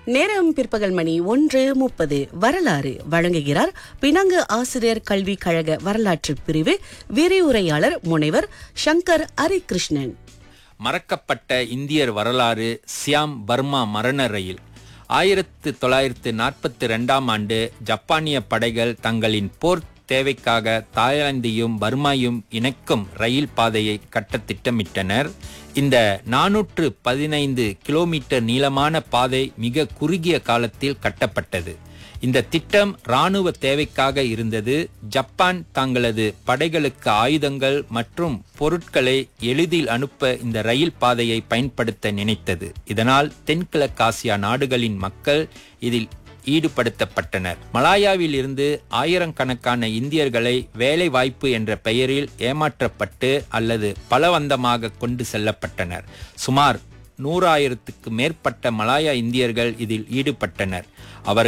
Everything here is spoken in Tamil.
நேரம் பிற்பகல் மணி ஒன்று முப்பது வரலாறு வழங்குகிறார் பினாங்கு ஆசிரியர் கல்விக் கழக வரலாற்று பிரிவு விரிவுரையாளர் முனைவர் சங்கர் ஹரிகிருஷ்ணன் மறக்கப்பட்ட இந்தியர் வரலாறு சியாம் பர்மா மரண ரயில் ஆயிரத்து தொள்ளாயிரத்து நாற்பத்தி ரெண்டாம் ஆண்டு ஜப்பானிய படைகள் தங்களின் போர் தேவைக்காக தாய்லாந்தையும் பர்மாயும் இணைக்கும் ரயில் பாதையை கட்ட திட்டமிட்டனர் இந்த நானூற்று பதினைந்து கிலோமீட்டர் நீளமான பாதை மிக குறுகிய காலத்தில் கட்டப்பட்டது இந்த திட்டம் ராணுவ தேவைக்காக இருந்தது ஜப்பான் தங்களது படைகளுக்கு ஆயுதங்கள் மற்றும் பொருட்களை எளிதில் அனுப்ப இந்த ரயில் பாதையை பயன்படுத்த நினைத்தது இதனால் தென்கிழக்காசியா நாடுகளின் மக்கள் இதில் ஈடுபடுத்தப்பட்டனர் மலாயாவில் இருந்து ஆயிரக்கணக்கான இந்தியர்களை வேலை வாய்ப்பு என்ற பெயரில் ஏமாற்றப்பட்டு அல்லது பலவந்தமாக கொண்டு செல்லப்பட்டனர் சுமார் நூறாயிரத்துக்கு மேற்பட்ட மலாயா இந்தியர்கள் இதில் ஈடுபட்டனர் அவர்